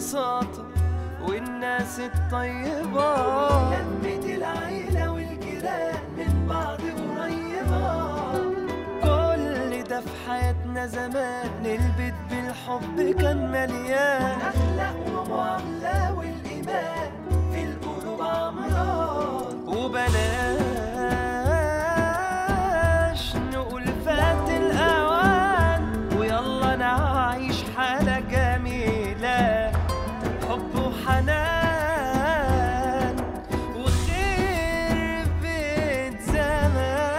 ببساطة والناس الطيبة لمة العيلة والجيران من بعض قريبة كل ده في حياتنا زمان البيت بالحب كان مليان أخلاق ومعاملة والإيمان في القلوب عمران وبلاش نقول فات الأوان ويلا نعيش حالة جميلة حب وحنان وخير بيت زمان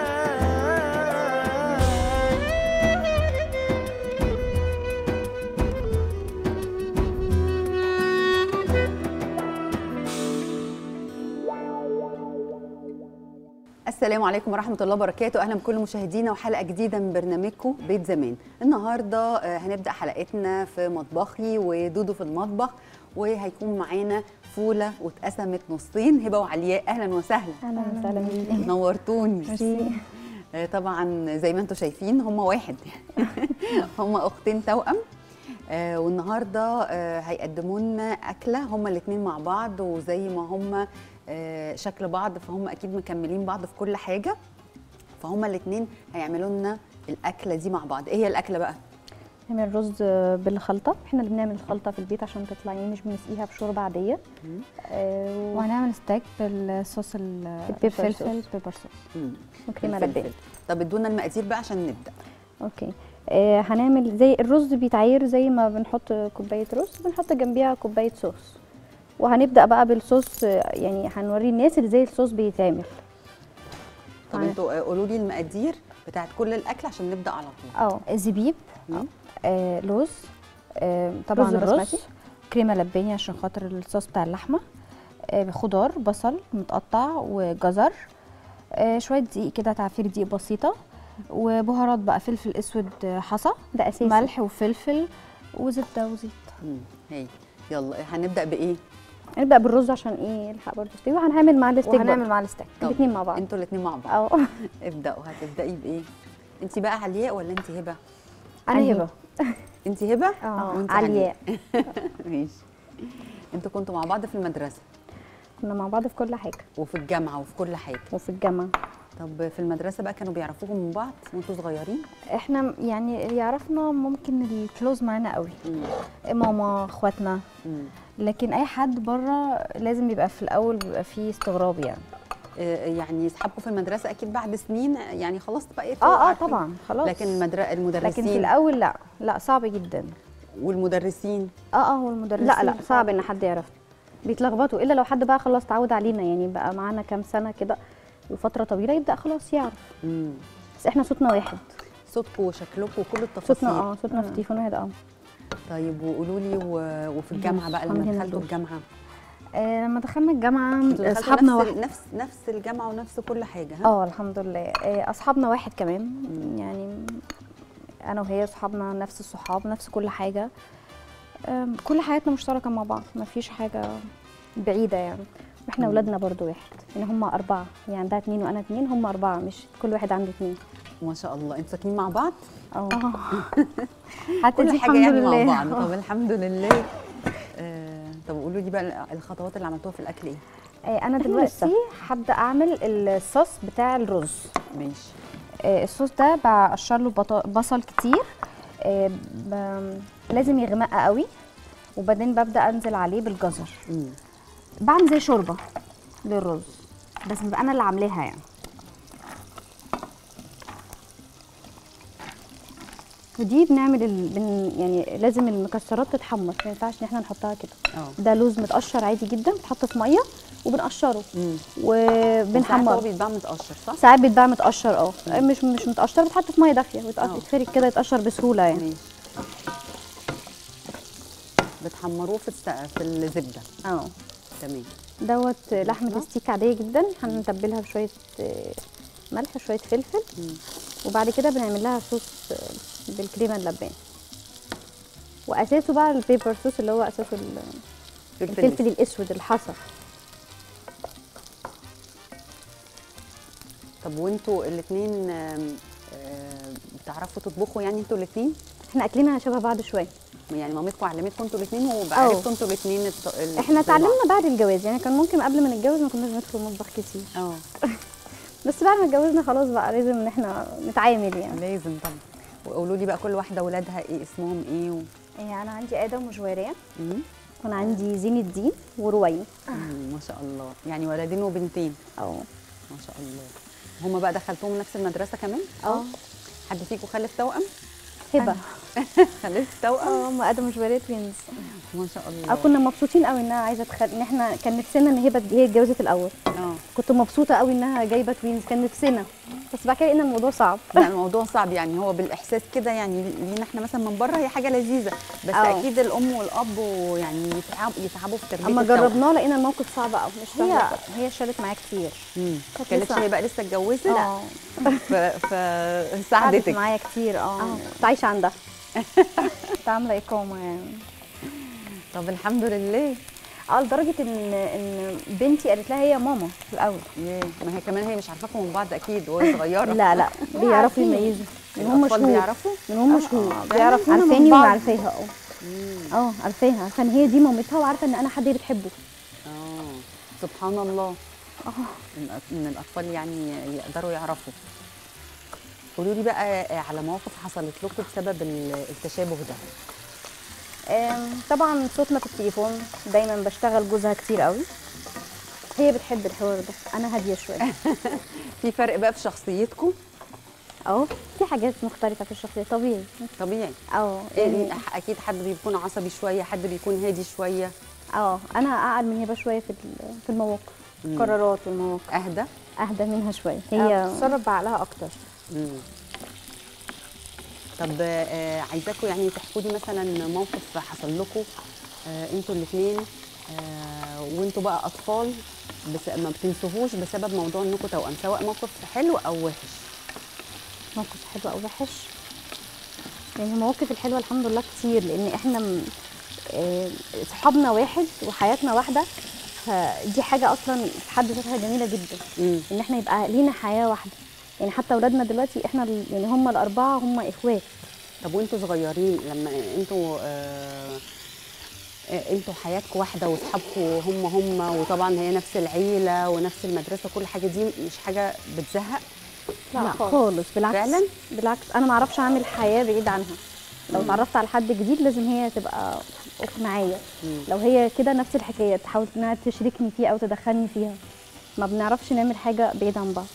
السلام عليكم ورحمة الله وبركاته أهلا بكل مشاهدينا وحلقة جديدة من برنامجكم بيت زمان النهاردة آه، هنبدأ حلقتنا في مطبخي ودودو في المطبخ وهيكون معانا فولة واتقسمت نصين هبة وعلياء أهلا وسهلا اهلا وسهلا بيكي نورتوني ميرسي آه، طبعا زي ما انتم شايفين هم واحد هم اختين توأم آه، والنهارده آه، هيقدموا لنا اكله هم الاثنين مع بعض وزي ما هم آه، شكل بعض فهم اكيد مكملين بعض في كل حاجه فهم الاثنين هيعملوا لنا الاكله دي مع بعض ايه هي الاكله بقى نعمل رز بالخلطه احنا اللي بنعمل الخلطه في البيت عشان تطلع يعني مش بنسقيها بشوربه عاديه آه، و- وهنعمل ستيك بالصوص ال- البيبر الفلفل صوص. بيبر صوص مم. وكريمه الفلفل. لباني طب ادونا المقادير بقى عشان نبدا اوكي آه هنعمل زي الرز بيتعير زي ما بنحط كوبايه رز بنحط جنبيها كوبايه صوص وهنبدا بقى بالصوص آه، يعني هنوري الناس ازاي الصوص بيتعمل طب عن- انتوا آه، قولوا لي المقادير بتاعت كل الاكل عشان نبدا على طول اه زبيب مم. آه لوز آه طبعا رز الرز بسمتي. كريمه لباني عشان خاطر الصوص بتاع اللحمه آه خضار بصل متقطع وجزر آه شويه دقيق كده تعفير دقيق بسيطه وبهارات بقى فلفل اسود آه، حصى ده اساسي ملح وفلفل وزبده وزيت مم. هي يلا هنبدا بايه نبدا بالرز عشان ايه يلحق برضه يستوي وهنعمل مع الستيك وهنعمل برضه. مع الستيك طب الاثنين مع بعض انتوا الاثنين مع بعض اه ابداوا هتبداي بايه انت بقى علياء ولا انت هبه انا أنهي؟ هبه انت هبه اه وانت علياء ماشي انتوا كنتوا مع بعض في المدرسه كنا مع بعض في كل حاجه وفي الجامعه وفي كل حاجه وفي الجامعه طب في المدرسه بقى كانوا بيعرفوكم من بعض وانتوا صغيرين احنا يعني اللي يعرفنا ممكن الكلوز معانا قوي مم. ماما اخواتنا مم. لكن اي حد بره لازم يبقى في الاول بيبقى فيه استغراب يعني آه، يعني اصحابكم في المدرسه اكيد بعد سنين يعني خلاص بقيتوا اه اه عارفين. طبعا خلاص لكن المدر... المدرسين لكن في الاول لا لا صعب جدا والمدرسين اه اه هو المدرسين لا لا صعب ان حد يعرف بيتلخبطوا الا لو حد بقى خلاص اتعود علينا يعني بقى معانا كام سنه كده وفتره طويله يبدا خلاص يعرف مم. بس احنا صوتنا واحد صوتكم وشكلكم وكل التفاصيل صوتنا اه صوتنا في تليفون واحد اه طيب وقولوا لي و... وفي الجامعه بقى لما عاملين دخلتوا الدور. الجامعه آه لما دخلنا الجامعه انتوا دخلتوا اصحابنا نفس واحد نفس نفس الجامعه ونفس كل حاجه ها اه الحمد لله آه اصحابنا واحد كمان يعني انا وهي اصحابنا نفس الصحاب نفس كل حاجه آم، كل حياتنا مشتركه مع بعض ما فيش حاجه بعيده يعني احنا مم. اولادنا برضو واحد يعني هم اربعه هي عندها اتنين وانا اتنين هم اربعه مش كل واحد عنده اتنين ما شاء الله انتوا ساكنين مع بعض اه حتى كل دي حاجه الحمد يعني لله مع بعض طب الحمد لله آه طب قولوا لي بقى الخطوات اللي عملتوها في الاكل ايه آه انا إحنا دلوقتي لسه. هبدا اعمل الصوص بتاع الرز ماشي آه، الصوص ده بقشر له بط- بصل كتير آه، ب- لازم يغمق قوي وبعدين ببدا انزل عليه بالجزر مم. بعمل زي شوربه للرز بس بيبقى انا اللي عاملاها يعني ودي بنعمل ال... بن... يعني لازم المكسرات تتحمص ما ينفعش ان احنا نحطها كده اه ده لوز متقشر عادي جدا بتحط في ميه وبنقشره مم. وساعات هو وبنحمره بيتباع متقشر صح؟ ساعات بيتباع متقشر اه مش مش متقشر بتحط في ميه دافيه ويتقط- آه. يتفرك كده يتقشر بسهوله يعني ماشي بتحمروه في الس... في الزبده اه تمام دوت لحمه الله. ستيك عاديه جدا هنتبلها بشويه آه، ملح وشويه فلفل مم. وبعد كده بنعمل لها صوص آه، بالكريمه اللبان واساسه بقى البيبر صوص اللي هو اساسه ال- الفلفل الاسود الحصى طب وانتوا الاثنين بتعرفوا تطبخوا يعني انتوا الاثنين احنا اكلنا شبه بعض شويه يعني مامتكم علمتكم انتوا الاثنين وبقى اه. عرفتوا انتوا الاثنين الط... ال- احنا زي بعض. اتعلمنا بعد الجواز يعني كان ممكن قبل ما نتجوز ما كناش ندخل المطبخ كتير اه بس بعد ما اتجوزنا خلاص بقى لازم ان احنا نتعامل يعني لازم طبعا وقولوا لي بقى كل واحده ولادها ايه اسمهم ايه و... يعني انا عندي ادم وجويريه مم. وانا عندي زين الدين وروين مم، ما شاء الله يعني ولدين وبنتين اه ما شاء الله هما بقى دخلتوهم نفس المدرسه كمان اه حد فيكم خلف توأم هبه خلفت توأم اه هم ادم وجويريه توينز ما شاء الله اه كنا مبسوطين قوي انها عايزه تخل... ان احنا كان نفسنا ان هبه هي اتجوزت الاول اه كنت مبسوطه قوي انها جايبه توينز كان نفسنا بس بعد كده لقينا الموضوع صعب لا الموضوع صعب يعني هو بالاحساس كده يعني لينا احنا مثلا من بره هي حاجه لذيذه بس اه. اكيد الام والاب يعني يتعب يتعبوا في تربيه اما التوأم. جربناه لقينا الموقف صعب قوي مش هي سهل هي شالت معايا كتير مم. كانت كانتش لسه- هي بقى لسه اتجوزت اه ف... قعدت فساعدتك معايا كتير اه كنت عايشه عندها كنت عامله اقامه يعني طب الحمد لله اه لدرجه ان ان بنتي قالت لها هي ماما في الاول ياه ما هي كمان هي مش عارفاكم من بعض اكيد وهي صغيره لا لا بيعرفوا عارفين. يميزوا من هم الأطفال شهور بيعرفوا من هم آه، شهور آه، بيعرفوا من عارفاني بعض. وعارفاها اه اه عارفاها عارفه ان هي دي مامتها وعارفه ان انا حد هي بتحبه اه سبحان الله اه ان إن الاطفال يعني يقدروا يعرفوا قولوا لي بقى آه، على مواقف حصلت لكم بسبب ال- التشابه ده آم، طبعا صوتنا في التليفون دايما بشتغل جوزها كتير قوي هي بتحب الحوار ده انا هاديه شويه في فرق بقى في شخصيتكم اه في حاجات مختلفه في الشخصيه طبيعي طبيعي اه يعني يعني اكيد حد بيكون عصبي شويه حد بيكون هادي شويه اه انا اقعد من هبه شويه في ال- في المواقف القرارات والمواقف اهدى اهدى منها شويه هي هي بتتصرف بعقلها اكتر مم. طب آه عايزاكم يعني تحكوا لي مثلا موقف حصل لكم آه انتوا الاثنين آه وانتوا بقى اطفال بس ما بتنسوهوش بسبب موضوع انكم توأم سواء موقف حلو او وحش موقف حلو او وحش يعني المواقف الحلوه الحمد لله كتير لان احنا م- آه، صحابنا واحد وحياتنا واحده فدي حاجه اصلا في حد ذاتها جميله جدا مم. ان احنا يبقى لينا حياه واحده يعني حتى اولادنا دلوقتي احنا ال- يعني هم الاربعه هم اخوات طب وانتوا صغيرين لما انتوا آه آه، انتوا حياتكم واحده واصحابكم هم هم وطبعا هي نفس العيله ونفس المدرسه كل حاجه دي مش حاجه بتزهق لا, خالص بالعكس فعلا؟ بالعكس انا ما اعرفش اعمل حياه بعيد عنها لو اتعرفت على حد جديد لازم هي تبقى اخت معايا مم. لو هي كده نفس الحكايه تحاول انها تشركني فيها او تدخلني فيها ما بنعرفش نعمل حاجه بعيد عن بعض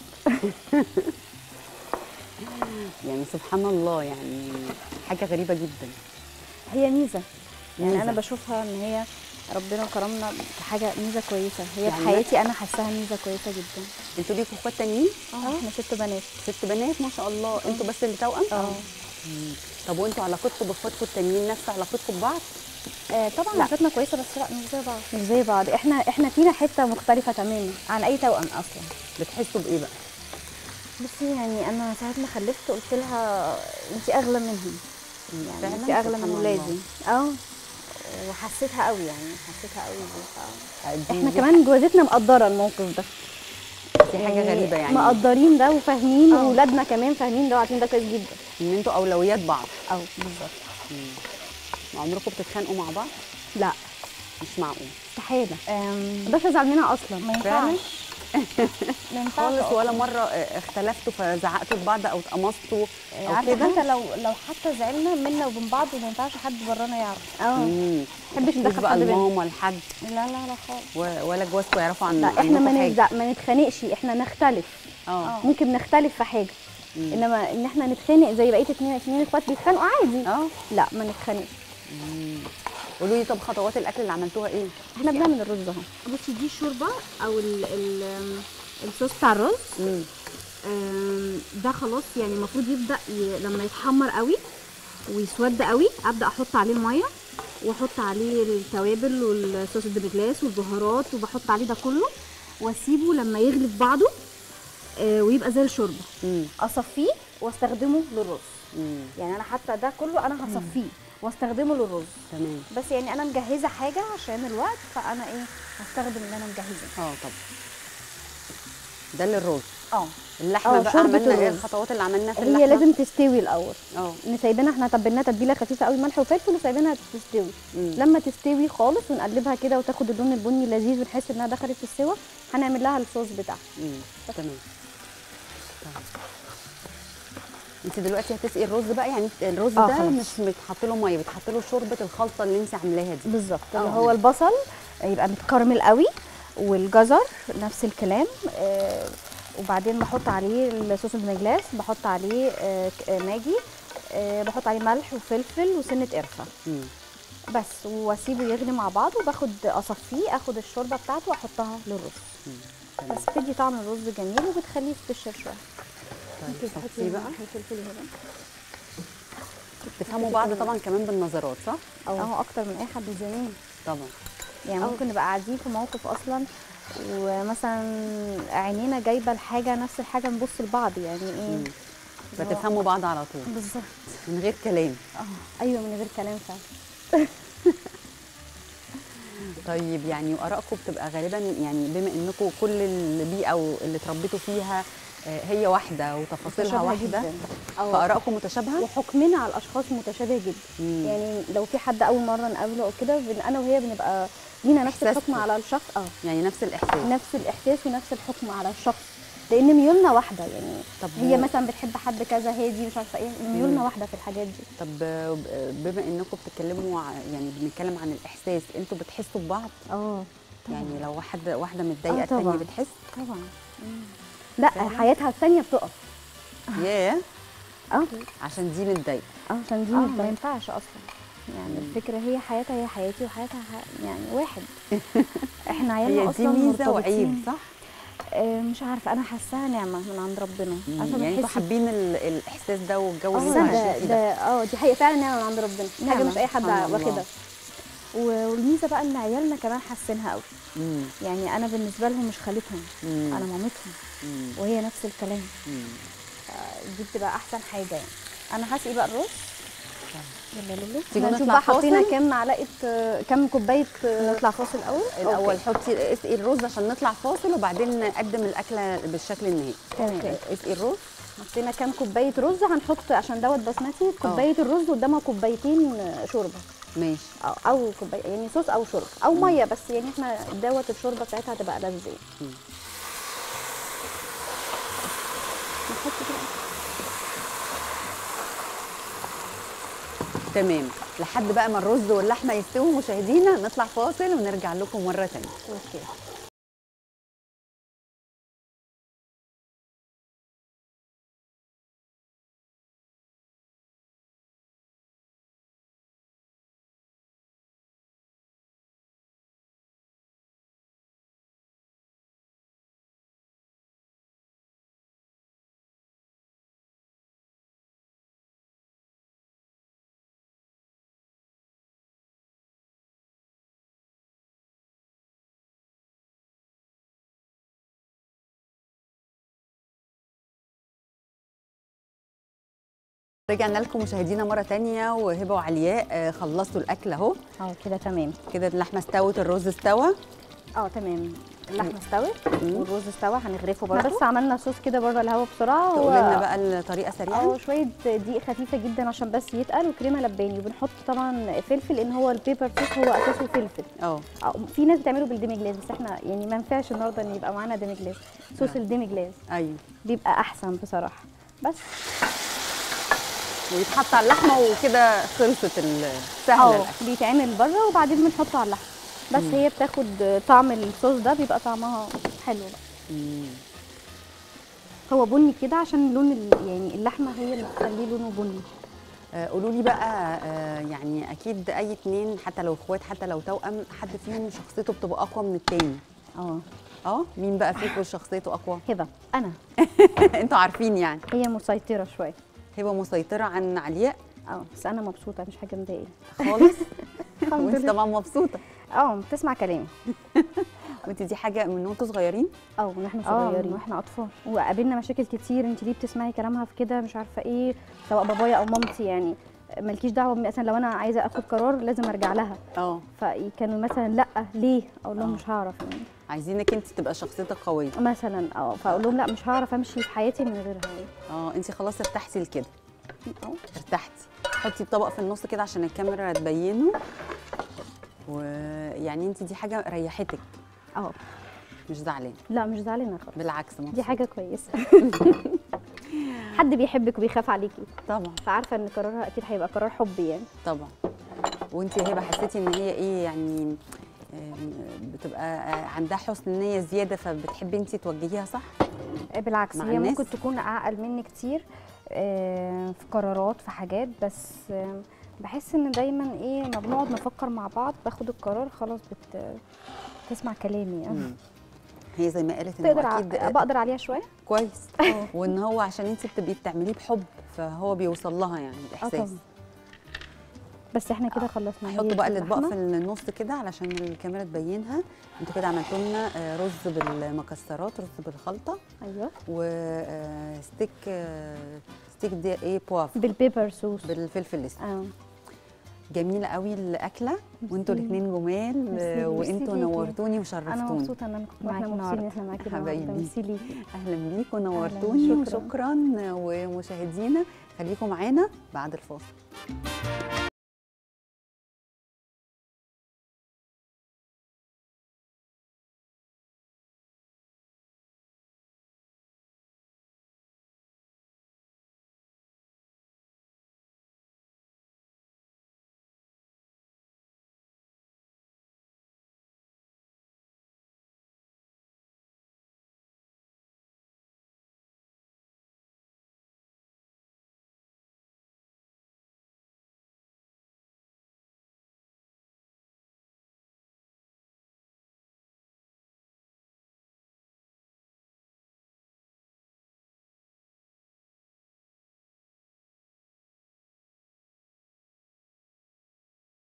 يعني سبحان الله يعني حاجه غريبه جدا هي ميزه يعني ميزة. انا بشوفها ان هي ربنا كرمنا بحاجه ميزه كويسه هي يعني في حياتي انا حاساها ميزه كويسه جدا انتوا ليكوا اخوات تانيين اه احنا ست بنات ست بنات ما شاء الله انتوا بس اللي توأم اه مم. طب وانتوا علاقتكم باخواتكم التانيين نفس علاقتكم ببعض آه، طبعا علاقتنا كويسه بس لا مش زي بعض مش زي بعض احنا احنا فينا حته مختلفه تماما عن اي توأم اصلا بتحسوا بايه بقى بصي يعني انا ساعه ما خلفت قلت لها انت اغلى منهم يعني فعلاً؟ انت اغلى سبحان من الله. ولادي اه وحسيتها قوي يعني حسيتها قوي دي ف- دي- احنا دي كمان جوازتنا مقدره الموقف ده دي حاجه غريبه يعني مقدرين ده وفاهمين آه. واولادنا كمان فاهمين ده وعارفين ده كويس جدا ان انتوا اولويات بعض اه بالظبط عمركم بتتخانقوا مع بعض لا مش معقول استحاله أم، ما اقدرش ازعل منها اصلا ما فعلاً؟ ينفعش ما ينفعش خالص ولا أصلاً. مره آه، اختلفتوا فزعقتوا لبعض او اتقمصتوا او عارفه كده حتى لو لو حتى زعلنا منا وبين بعض ما ينفعش حد برانا يعرف اه مم. محبش مش ندخل بقى حد بينا الماما لحد لا لا لا خالص و- ولا جوازكم يعرفوا عن لا احنا عنكم ما حاجة. نتزع- ما نتخانقش احنا نختلف اه ممكن نختلف في حاجه مم. انما ان احنا نتخانق زي بقيه اتنين اتنين اخوات بيتخانقوا عادي اه لا ما نتخانقش قولوا لي طب خطوات الاكل اللي عملتوها ايه احنا بنعمل الرز اهو بصي دي الشوربه او ال ال الصوص بتاع الرز مم. آم، ده خلاص يعني المفروض يبدا ي... لما يتحمر قوي ويسود قوي ابدا احط عليه الميه واحط عليه التوابل والصوص الدبجلاس والبهارات وبحط عليه ده كله واسيبه لما يغلي في بعضه آه، ويبقى زي الشوربه مم. اصفيه واستخدمه للرز مم. يعني انا حتى ده كله انا هصفيه واستخدمه للرز تمام بس يعني انا مجهزه حاجه عشان الوقت فانا ايه هستخدم اللي انا مجهزه اه طب ده للرز اه اللحمه آه، بقى شوربة عملنا ايه الرز. الخطوات اللي عملناها في اللحمه هي لازم تستوي الاول اه نسيبينها احنا تبلناها تتبيله خفيفه قوي ملح وفلفل وسايبينها تستوي مم. لما تستوي خالص ونقلبها كده وتاخد اللون البني اللذيذ ونحس انها دخلت في السوا هنعمل لها الصوص بتاعها مم. تمام انت دلوقتي هتسقي الرز بقى يعني الرز آه، ده خلاص. مش بتحط له ميه بتحط له شوربه الخلطه اللي انت عاملاها دي بالظبط اللي آه. هو البصل يبقى متكرمل قوي والجزر نفس الكلام آه وبعدين بحط عليه الصوص الفينيجلاس بحط عليه آه ك- آه، ماجي آه بحط عليه ملح وفلفل وسنه قرفه مم. بس واسيبه يغلي مع بعض وباخد اصفيه اخد الشوربه بتاعته واحطها للرز تمام. بس بتدي طعم الرز جميل وبتخليه يستشر شويه طيب حطيه بقى الفلفل هنا تفهموا بعض طبعا كمان بالنظرات صح؟ اه اكتر من اي حد زمان طبعا يعني أو. ممكن نبقى قاعدين في موقف اصلا ومثلا عينينا جايبه الحاجه نفس الحاجه نبص لبعض يعني ايه مم. بتفهموا بعض على طول بالظبط من غير كلام اه ايوه من غير كلام فعلا طيب يعني وارائكم بتبقى غالبا يعني بما انكم كل البيئه اللي اتربيتوا فيها آه، هي واحده وتفاصيلها متشابهة واحده جداً. اه فارائكم متشابهه؟ وحكمنا على الاشخاص متشابه جدا مم. يعني لو في حد اول مره نقابله او كده بن- انا وهي بنبقى لينا نفس إحساسكم. الحكم على الشخص اه يعني نفس الاحساس نفس الاحساس ونفس الحكم على الشخص لان ميولنا واحده يعني طب هي مثلا بتحب حد كذا هي دي مش عارفه ايه ميولنا مم. واحده في الحاجات دي طب آه، بما انكم بتتكلموا ع- يعني بنتكلم عن الاحساس انتوا بتحسوا ببعض اه يعني لو واحد واحده متضايقه آه، الثانيه طبعاً. بتحس طبعا لا حياتها الثانيه بتقف ياه اه عشان دي متضايقه اه عشان دي اه متضايقة. ما ينفعش اصلا يعني مم. الفكره هي حياتها هي حياتي وحياتها ح- يعني واحد احنا عيالنا هي دي اصلا ميزه وعيب مرتبطين. صح؟ آه مش عارفه انا حاساها نعمه من عند ربنا مم. عشان يعني انتوا بحس حابين ال- الاحساس ده والجو اللي اه انتوا ده عايشين فيه ده ده اه دي حقيقه فعلا نعمه من عند ربنا حاجه نعمة، مش اي حد سبحان الله. واخدها و- والميزه بقى ان عيالنا كمان حاسينها قوي مم. يعني انا بالنسبه لهم مش خالتهم مم. انا مامتهم مم. وهي نفس الكلام مم. دي بتبقى احسن حاجه يعني انا هسقي بقى الرز يلا لولو تيجوا هنشوف نطلع بقى حطينا فاصل؟ كام معلقه آه، كام كوبايه آه، نطلع فاصل الاول الاول أوكي. حطي اسقي الرز عشان نطلع فاصل وبعدين نقدم الاكله بالشكل النهائي تمام اسقي الرز حطينا كام كوبايه رز هنحط عشان دوت بسمتي كوبايه الرز قدامها كوبايتين آه، شوربه ماشي او او كوبايه يعني صوص او شوربه او ميه بس يعني احنا دوت الشوربه بتاعتها هتبقى لذيذه مم. نحط كده تمام لحد بقى ما الرز واللحمه يستووا مشاهدينا نطلع فاصل ونرجع لكم مره ثانيه اوكي رجعنا لكم مشاهدينا مره تانية وهبه وعلياء آه، خلصتوا الاكل اهو اه كده تمام كده اللحمه استوت الرز استوى اه تمام اللحمه استوت مم. والرز استوى هنغرفه احنا برضه بس عملنا صوص كده بره الهواء بسرعه تقول هو- لنا بقى الطريقه سريعا اه شويه دقيق خفيفه جدا عشان بس يتقل وكريمه لباني وبنحط طبعا فلفل لان هو البيبر صوص هو اساسه فلفل اه اه في ناس بتعمله بالديمي جلاز بس احنا يعني ما ينفعش النهارده ان يبقى معانا ديمي جلاز صوص آه. الديمي جلاز ايوه بيبقى احسن بصراحه بس ويتحط على اللحمه وكده خلصت ال- سهله اه الاكل بيتعمل بره وبعدين بنحطه على اللحم بس مم. هي بتاخد طعم الصوص ده بيبقى طعمها حلو مم. هو بني كده عشان لون ال- يعني اللحمه هي اللي بتخليه لونه بني آه، قولوا لي بقى آه، يعني اكيد اي اتنين حتى لو اخوات حتى لو توأم حد فيهم شخصيته بتبقى اقوى من التاني اه اه مين بقى فيكم شخصيته اقوى هبه انا انتوا عارفين يعني هي مسيطره شويه هبه مسيطره عن علياء اه بس انا مبسوطه مش حاجه مضايقاني خالص الحمد وانت لله طبعا مبسوطه اه بتسمع كلامي وانت دي حاجه من وانتوا صغيرين اه ونحن اه صغيرين واحنا اطفال وقابلنا مشاكل كتير انت ليه بتسمعي كلامها في كده مش عارفه ايه سواء بابايا او مامتي يعني مالكيش دعوه مثلا لو انا عايزه اخد قرار لازم ارجع لها اه فكانوا مثلا لا ليه اقول لهم آه. مش هعرف يعني عايزينك انت تبقى شخصيتك قويه مثلا اه فاقول لهم لا مش هعرف امشي في حياتي من غيرها يعني. اه انت خلاص ارتحتي لكده اه ارتحتي حطي الطبق في النص كده عشان الكاميرا تبينه ويعني انت دي حاجه ريحتك اه مش زعلانه لا مش زعلانه خالص بالعكس دي مبسوطة. حاجه كويسه حد بيحبك وبيخاف عليكي طبعا فعارفه ان قرارها اكيد هيبقى قرار حبي يعني طبعا وانت يا هبه حسيتي ان هي ايه يعني آم، بتبقى آه، عندها حسن نيه زياده فبتحبي انت توجهيها صح بالعكس مع هي الناس؟ ممكن تكون اعقل مني كتير آه، في قرارات في حاجات بس آه، بحس ان دايما ايه ما بنقعد نفكر مع بعض باخد القرار خلاص بت تسمع كلامي يعني مم. هي زي ما قالت ان تقدر هو ع- اكيد آه، بقدر عليها شويه كويس وان هو عشان انت بتبقي بتعمليه بحب فهو بيوصل لها يعني اه الاحساس طبعا بس احنا كده خلصنا هي حطوا دي بقى الاطباق اللحمة. في النص كده علشان الكاميرا تبينها انتوا كده عملتوا لنا آه، رز بالمكسرات رز بالخلطه ايوه وستيك ستيك دي ايه بواف بالبيبر صوص بالفلفل الاسود اه جميله قوي الاكله وانتوا ميرسي. الاثنين جمال ميرسي. آه، ميرسي وانتوا ليكي. نورتوني انا وشرفتوني مبسوطه ان انا كنت معاكي معاكي مبسوطه ان احنا معاكي النهارده حبايبي. ميرسي ليكي اهلا بيكم ونورتوني شكراً. وشكرا ومشاهدينا خليكم معانا بعد الفاصل